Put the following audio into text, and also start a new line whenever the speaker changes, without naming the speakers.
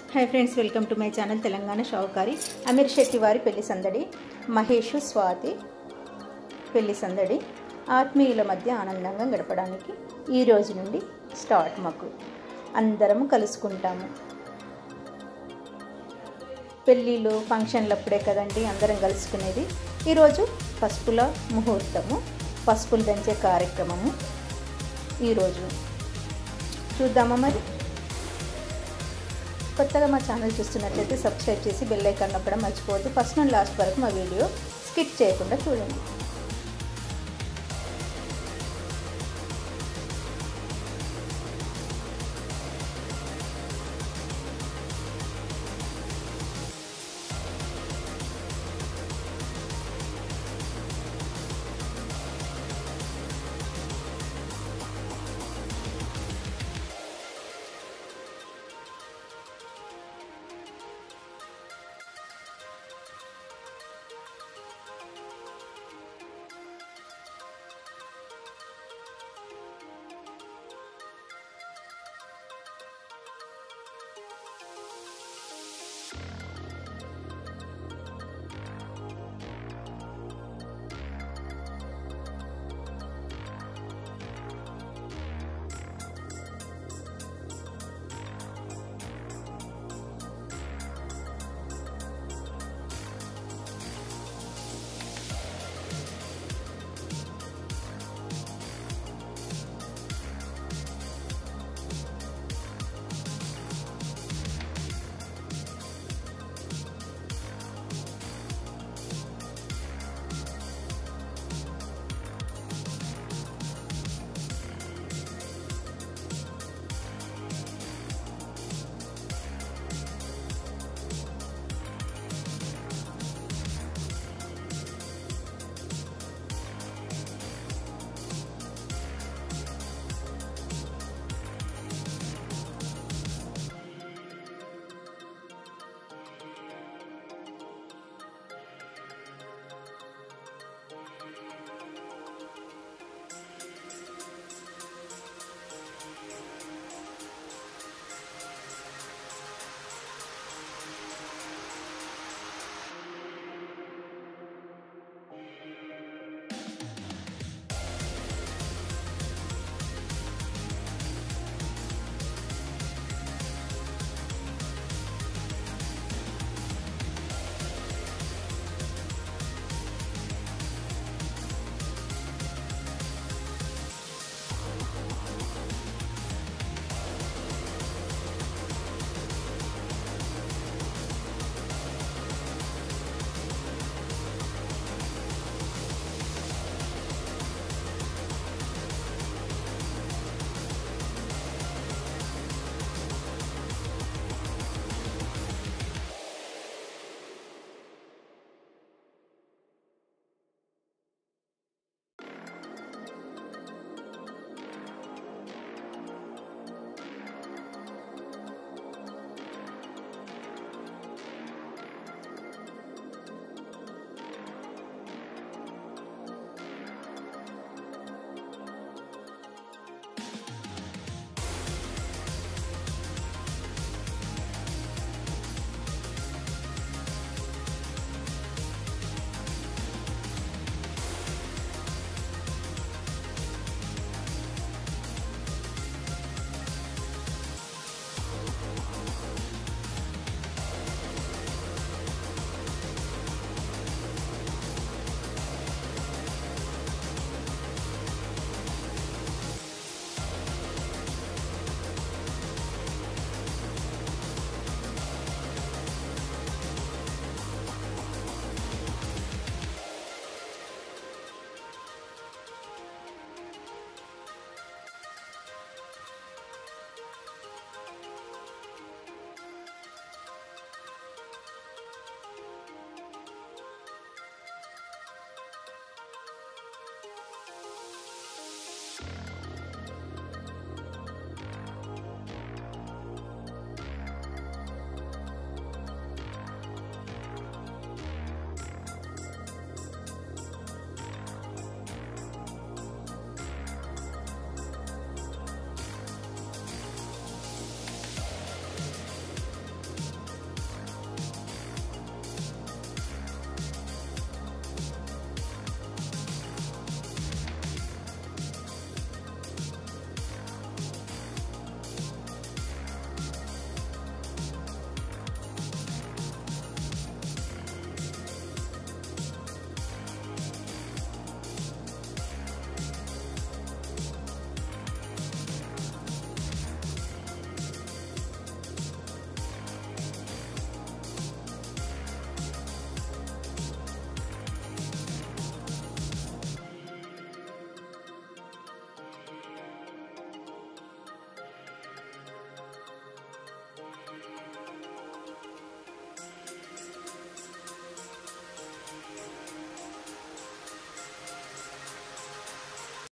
hi friends welcome to my channel Telangana షావుకారి అమీర్ శెట్టి వారి పెళ్లి సందడి మహేష్ స్వాతి పెళ్లి సందడి ఆత్మీయుల మధ్య ఆనందంగా గడపడానికి ఈ రోజు నుండి స్టార్ట్ మాకు అందరము కలుసుకుంటాము పెళ్ళిళ్ళు ఫంక్షన్లప్పుడే కదండి అందరం కలుసుకునేది ఈరోజు పసుపుల ముహూర్తము పసుపులు దంచే కార్యక్రమము ఈరోజు చూద్దామా మరి కొత్తగా మా ఛానల్ చూస్తున్నట్లయితే సబ్స్క్రైబ్ చేసి బెల్ ఐకాన్ నొక్కడం మర్చిపోవద్దు ఫస్ట్ నుండి లాస్ట్ వరకు మా వీడియో స్కిప్ చేయకుండా చూడండి